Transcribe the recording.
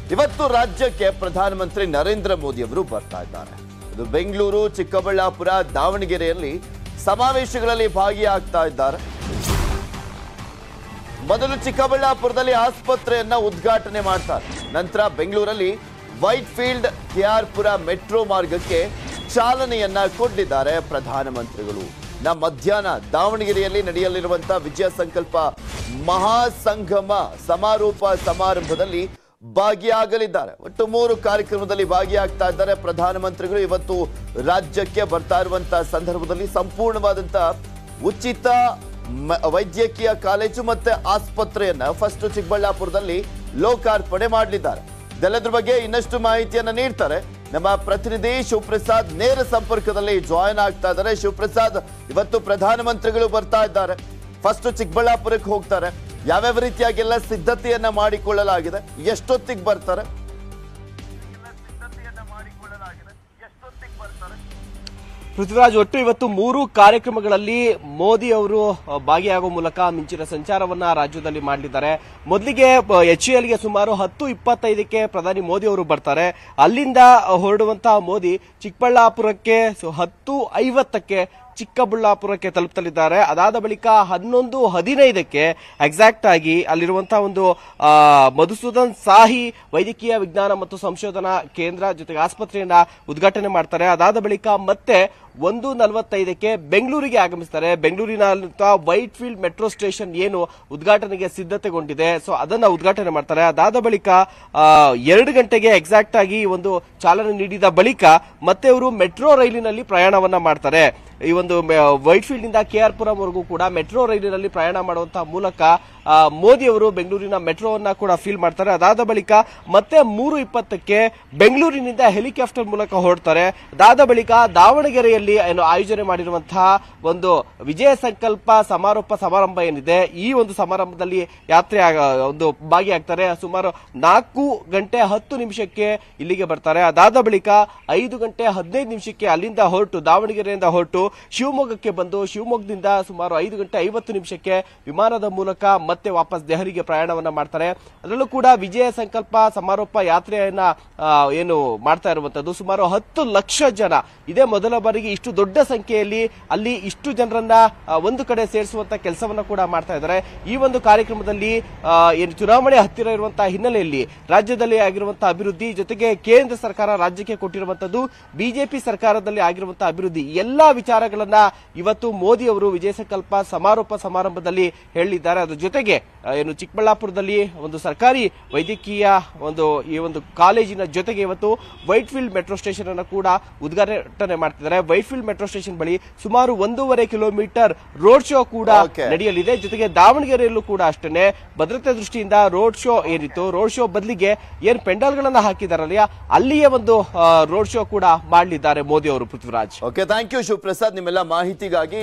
ಇವತ್ತು ರಾಜ್ಯಕ್ಕೆ ಪ್ರಧಾನಮಂತ್ರಿ ನರೇಂದ್ರ ಮೋದಿ ಅವರು ಬರ್ತಾ ಇದ್ದಾರೆ ಇದು ಬೆಂಗಳೂರು ಚಿಕ್ಕಬಳ್ಳಾಪುರ ದಾವಣಗೆರೆಯಲ್ಲಿ ಸಮಾವೇಶಗಳಲ್ಲಿ ಭಾಗಿಯಾಗ್ತಾ ಇದ್ದಾರೆ ಮೊದಲು ಚಿಕ್ಕಬಳ್ಳಾಪುರದಲ್ಲಿ ಆಸ್ಪತ್ರೆಯನ್ನ ಉದ್ಘಾಟನೆ ಮಾಡ್ತಾರೆ ನಂತರ ಬೆಂಗಳೂರಲ್ಲಿ ವೈಟ್ ಫೀಲ್ಡ್ ಕೆಆರ್ಪುರ ಮೆಟ್ರೋ ಮಾರ್ಗಕ್ಕೆ ಚಾಲನೆಯನ್ನ ಕೊಟ್ಟಿದ್ದಾರೆ ಪ್ರಧಾನಮಂತ್ರಿಗಳು ನ ಮಧ್ಯಾಹ್ನ ದಾವಣಗೆರೆಯಲ್ಲಿ ನಡೆಯಲಿರುವಂತಹ ವಿಜಯ ಸಂಕಲ್ಪ ಮಹಾಸಂಗಮ ಸಮಾರೋಪ ಸಮಾರಂಭದಲ್ಲಿ ಭಾಗಿಯಾಗಲಿದ್ದಾರೆ ಒಟ್ಟು ಮೂರು ಕಾರ್ಯಕ್ರಮದಲ್ಲಿ ಭಾಗಿಯಾಗ್ತಾ ಇದ್ದಾರೆ ಪ್ರಧಾನಮಂತ್ರಿಗಳು ಇವತ್ತು ರಾಜ್ಯಕ್ಕೆ ಬರ್ತಾ ಇರುವಂತಹ ಸಂದರ್ಭದಲ್ಲಿ ಸಂಪೂರ್ಣವಾದಂತಹ ಉಚಿತ ಮ- ವೈದ್ಯಕೀಯ ಕಾಲೇಜು ಮತ್ತೆ ಆಸ್ಪತ್ರೆಯನ್ನ ಫಸ್ಟ್ ಚಿಕ್ಕಬಳ್ಳಾಪುರದಲ್ಲಿ ಲೋಕಾರ್ಪಣೆ ಮಾಡಲಿದ್ದಾರೆ ಇದೆಲ್ಲದ್ರ ಬಗ್ಗೆ ಇನ್ನಷ್ಟು ಮಾಹಿತಿಯನ್ನ ನೀಡ್ತಾರೆ ನಮ್ಮ ಪ್ರತಿನಿಧಿ ಶಿವಪ್ರಸಾದ್ ನೇರ ಸಂಪರ್ಕದಲ್ಲಿ ಜಾಯಿನ್ ಆಗ್ತಾ ಇದ್ದಾರೆ ಶಿವಪ್ರಸಾದ್ ಇವತ್ತು ಪ್ರಧಾನಮಂತ್ರಿಗಳು ಬರ್ತಾ ಇದ್ದಾರೆ ಫಸ್ಟ್ ಚಿಕ್ಕಬಳ್ಳಾಪುರಕ್ಕೆ ಹೋಗ್ತಾರೆ ಯಾವ್ಯಾವ ರೀತಿಯಾಗೆಲ್ಲ ಸಿದ್ಧತೆಯನ್ನ ಮಾಡಿಕೊಳ್ಳಲಾಗಿದೆ ಎಷ್ಟೊತ್ತಿಗೆ ಬರ್ತಾರೆ ಪೃಥ್ವಿರಾಜ್ ಒಟ್ಟು ಇವತ್ತು ಮೂರು ಕಾರ್ಯಕ್ರಮಗಳಲ್ಲಿ ಮೋದಿ ಅವರು ಅಹ್, ಭಾಗಿಯಾಗುವ ಮೂಲಕ ಮಿಂಚಿನ ಸಂಚಾರವನ್ನ ರಾಜ್ಯದಲ್ಲಿ ಮಾಡಲಿದ್ದಾರೆ ಮೊದಲಿಗೆ ಎಚ್ ಗೆ ಸುಮಾರು ಹತ್ತು ಇಪ್ಪತ್ತೈದಕ್ಕೆ ಪ್ರಧಾನಿ ಮೋದಿ ಅವರು ಬರ್ತಾರೆ ಅಲ್ಲಿಂದ ಹೊರಡುವಂತಹ ಮೋದಿ ಚಿಕ್ಕಬಳ್ಳಾಪುರಕ್ಕೆ ಸು- ಹತ್ತು ಐವತ್ತಕ್ಕೆ ಚಿಕ್ಕಬಳ್ಳಾಪುರಕ್ಕೆ ತಲುಪಲಿದ್ದಾರೆ ಅದಾದ ಬಳಿಕ ಹನ್ನೊಂದು ಹದಿನೈದಕ್ಕೆ ಎಕ್ಸಾಕ್ಟ್ ಆಗಿ ಅಲ್ಲಿರುವಂತಹ ಒಂದು ಆ, ಮಧುಸೂದನ್ ಸಾಹಿ ವೈದ್ಯಕೀಯ ವಿಜ್ಞಾನ ಮತ್ತು ಸಂಶೋಧನಾ ಕೇಂದ್ರ ಜೊತೆಗೆ ಆಸ್ಪತ್ರೆಯನ್ನ ಉದ್ಘಾಟನೆ ಮಾಡ್ತಾರೆ ಅದಾದ ಬಳಿಕ ಮತ್ತೆ ಒಂದು ನಲವತ್ತೈದಕ್ಕೆ ಬೆಂಗಳೂರಿಗೆ ಆಗಮಿಸ್ತಾರೆ ಬೆಂಗಳೂರಿನ ವೈಟ್ ಫೀಲ್ಡ್ ಮೆಟ್ರೋ ಸ್ಟೇಷನ್ ಏನು ಉದ್ಘಾಟನೆಗೆ ಸಿದ್ಧತೆಗೊಂಡಿದೆ ಸೊ ಅದನ್ನ ಉದ್ಘಾಟನೆ ಮಾಡ್ತಾರೆ ಅದಾದ ಬಳಿಕ ಆ, ಎರಡು ಗಂಟೆಗೆ ಎಕ್ಸಾಕ್ಟ್ ಆಗಿ ಈ ಒಂದು ಚಾಲನೆ ನೀಡಿದ ಬಳಿಕ ಮತ್ತೆ ಅವರು ಮೆಟ್ರೋ ರೈಲಿನಲ್ಲಿ ಪ್ರಯಾಣವನ್ನ ಮಾಡ್ತಾರೆ ಈ ಒಂದು ವೈಟ್ ಫೀಲ್ಡ್ ನಿಂದ ಕೆ ಆರ್ ಪುರಂವರೆಗೂ ಕೂಡ ಮೆಟ್ರೋ ರೈಲಿನಲ್ಲಿ ಪ್ರಯಾಣ ಮಾಡುವಂತಹ ಮೂಲಕ ಆ, ಮೋದಿ ಅವರು ಬೆಂಗಳೂರಿನ ಮೆಟ್ರೋವನ್ನ ಕೂಡ ಫೀಲ್ ಮಾಡ್ತಾರೆ ಅದಾದ ಬಳಿಕ ಮತ್ತೆ ಮೂರು ಇಪ್ಪತ್ತಕ್ಕೆ ಬೆಂಗಳೂರಿನಿಂದ ಹೆಲಿಕಾಪ್ಟರ್ ಮೂಲಕ ಹೊರಡ್ತಾರೆ ಅದಾದ ಬಳಿಕ ದಾವಣಗೆರೆಯಲ್ಲಿ ಏನು ಆಯೋಜನೆ ಮಾಡಿರುವಂತಹ ಒಂದು ವಿಜಯ ಸಂಕಲ್ಪ ಸಮಾರೋಪ ಸಮಾರಂಭ ಏನಿದೆ ಈ ಒಂದು ಸಮಾರಂಭದಲ್ಲಿ ಯಾತ್ರೆ ಆಗ- ಒಂದು ಭಾಗಿಯಾಗ್ತಾರೆ ಸುಮಾರು ನಾಲ್ಕು ಗಂಟೆ ಹತ್ತು ನಿಮಿಷಕ್ಕೆ ಇಲ್ಲಿಗೆ ಬರ್ತಾರೆ ಅದಾದ ಬಳಿಕ ಐದು ಗಂಟೆ ಹದಿನೈದು ನಿಮಿಷಕ್ಕೆ ಅಲ್ಲಿಂದ ಹೊರಟು ದಾವಣಗೆರೆಯಿಂದ ಹೊರಟು ಶಿವಮೊಗ್ಗಕ್ಕೆ ಬಂದು ಶಿವಮೊಗ್ಗದಿಂದ ಸುಮಾರು ಐದು ಗಂಟೆ ಐವತ್ತು ನಿಮಿಷಕ್ಕೆ ವಿಮಾನದ ಮೂಲಕ ಮತ್ತೆ ವಾಪಸ್ ದೆಹಲಿಗೆ ಪ್ರಯಾಣವನ್ನ ಮಾಡ್ತಾರೆ ಅದರಲ್ಲೂ ಕೂಡ ವಿಜಯ ಸಂಕಲ್ಪ ಸಮಾರೋಪ ಯಾತ್ರೆಯನ್ನ ಆ, ಏನು ಮಾಡ್ತಾ ಇರುವಂತದ್ದು ಸುಮಾರು ಹತ್ತು ಲಕ್ಷ ಜನ ಇದೇ ಮೊದಲ ಬಾರಿಗೆ ಇಷ್ಟು ದೊಡ್ಡ ಸಂಖ್ಯೆಯಲ್ಲಿ ಅಲ್ಲಿ ಇಷ್ಟು ಜನರನ್ನ ಆ, ಒಂದು ಕಡೆ ಸೇರಿಸುವಂತ ಕೆಲಸವನ್ನ ಕೂಡ ಮಾಡ್ತಾ ಇದ್ದಾರೆ ಈ ಒಂದು ಕಾರ್ಯಕ್ರಮದಲ್ಲಿ ಆ, ಏನು ಚುನಾವಣೆ ಹತ್ತಿರ ಇರುವಂತಹ ಹಿನ್ನೆಲೆಯಲ್ಲಿ ರಾಜ್ಯದಲ್ಲಿ ಆಗಿರುವಂತಹ ಅಭಿವೃದ್ಧಿ ಜೊತೆಗೆ ಕೇಂದ್ರ ಸರ್ಕಾರ ರಾಜ್ಯಕ್ಕೆ ಕೊಟ್ಟಿರುವಂತದ್ದು ಬಿಜೆಪಿ ಸರ್ಕಾರದಲ್ಲಿ ಆಗಿರುವಂತಹ ಅಭಿವೃದ್ಧಿ ಎಲ್ಲಾ ವಿಚಾರಗಳನ್ನ ಇವತ್ತು ಮೋದಿ ಅವರು ವಿಜಯ ಸಂಕಲ್ಪ ಸಮಾರೋಪ ಸಮಾರಂಭದಲ್ಲಿ ಹೇಳಿದ್ದಾರೆ ಅದ್ರ ಜೊತೆಗೆ ಆ, ಏನು ಚಿಕ್ಕಬಳ್ಳಾಪುರದಲ್ಲಿ ಒಂದು ಸರ್ಕಾರಿ ವೈದ್ಯಕೀಯ ಒಂದು ಈ ಒಂದು ಕಾಲೇಜಿನ ಜೊತೆಗೆ ಇವತ್ತು ವೈಟ್ ಫೀಲ್ಡ್ ಮೆಟ್ರೋ ಸ್ಟೇಷನ್ ಅನ್ನು ಕೂಡ ಉದ್ಘಾಟನೆ ಮಾಡ್ತಿದ್ದಾರೆ ವೈಟ್ ಫೀಲ್ಡ್ ಮೆಟ್ರೋ ಸ್ಟೇಷನ್ ಬಳಿ ಸುಮಾರು ಒಂದೂವರೆ ಕಿಲೋಮೀಟರ್ ರೋಡ್ ಶೋ ಕೂಡ Okay. ನಡೆಯಲಿದೆ ಜೊತೆಗೆ ದಾವಣಗೆರೆಯಲ್ಲೂ ಕೂಡ ಅಷ್ಟೇ ಭದ್ರತೆ ದೃಷ್ಟಿಯಿಂದ ರೋಡ್ ಶೋ ಏನಿತ್ತು ರೋಡ್ ಶೋ ಬದಲಿಗೆ ಏನ್ ಪೆಂಡಾಲ್ ಗಳನ್ನ ಹಾಕಿದಾರಲ್ಲ ಅಲ್ಲಿಯೇ ಒಂದು ರೋಡ್ ಶೋ ಕೂಡ ಮಾಡಲಿದ್ದಾರೆ ಮೋದಿ ಅವರು Prithviraj okay thank you Shivaprasad ನಿಮ್ಮೆಲ್ಲ ಮಾಹಿತಿಗಾಗಿ